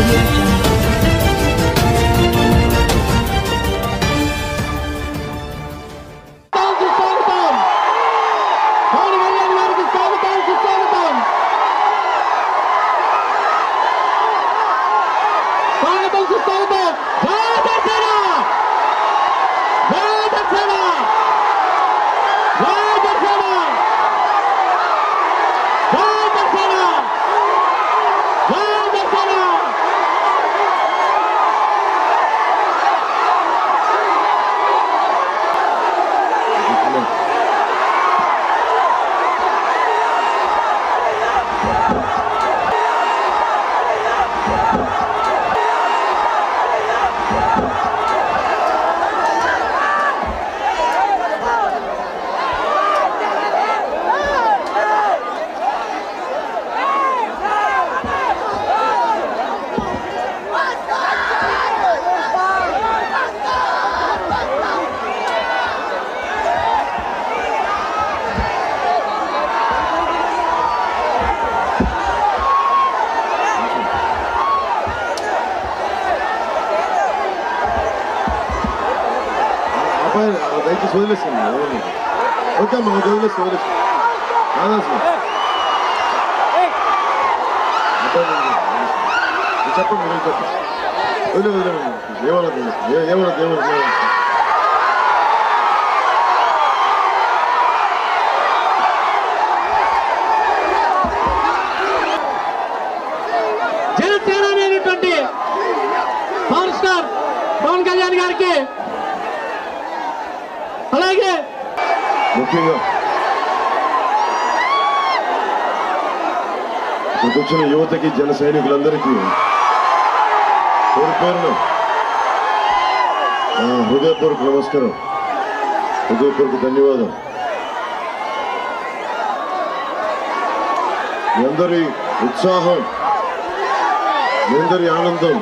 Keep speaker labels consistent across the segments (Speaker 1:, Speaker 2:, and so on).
Speaker 1: audio jungle.
Speaker 2: స్వాగతం సుస్వాగతం పవన్ కళ్యాణ్ గారికి స్వాగతం సుస్వాగతం స్వాగతం సుస్వాగతం జై జనసేన జై జనసేన జై జనసేన జై జనసేన జై జనసేన
Speaker 3: అబ్బాయి దయచేసి వదిలేస్తాను ఎవరిని ఓకే అమ్మా ఓకే వదిలేసి వదిలేసి రాదాల్సిన చెప్పండి మీరు చెప్పండి వదిలే వదిలే ఏమన్నది ఏమన్నది ఏమన్నది
Speaker 2: జనసేన అనేటువంటి పవర్ స్టార్ పవన్ కళ్యాణ్ గారికి అలాగే
Speaker 3: ముఖ్యంగా ఇక్కడికి వచ్చిన యువతకి జన సైనికులందరికీ పేరు పేరున ఆ, హృదయపూర్వక నమస్కారం హృదయపూర్వక ధన్యవాదం మీ అందరి ఉత్సాహం మీ అందరి ఆనందం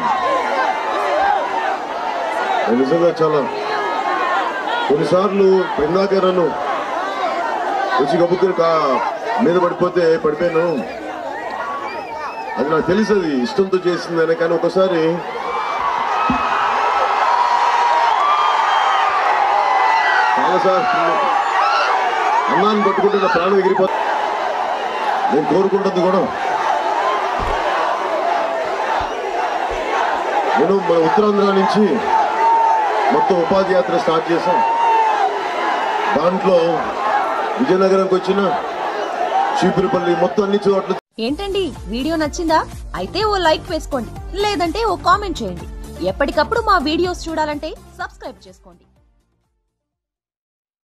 Speaker 3: నేను నిజంగా చాలా కొన్నిసార్లు ఇందాక నన్ను వచ్చి గబుక్కుని కా మీద పడిపోతే పడిపోయాను అది నాకు తెలుసు అది ఇష్టంతో చేసిందని కానీ ఒకసారి చాలాసార్లు అన్నాన్ని పట్టుకుంటే నా ప్రాణం ఎగిరిపోతుంది నేను కోరుకుంటుంది కూడా నేను మన ఉత్తరాంధ్ర నుంచి మొత్తం ఉపాధి యాత్ర స్టార్ట్ చేశాం దాంట్లో విజయనగరంకి వచ్చిన చీపురుపల్లి మొత్తం అన్ని చోట్ల
Speaker 4: ఏంటండి వీడియో నచ్చిందా అయితే ఓ లైక్ వేసుకోండి లేదంటే ఓ కామెంట్ చేయండి ఎప్పటికప్పుడు మా వీడియోస్ చూడాలంటే సబ్స్క్రైబ్ చేసుకోండి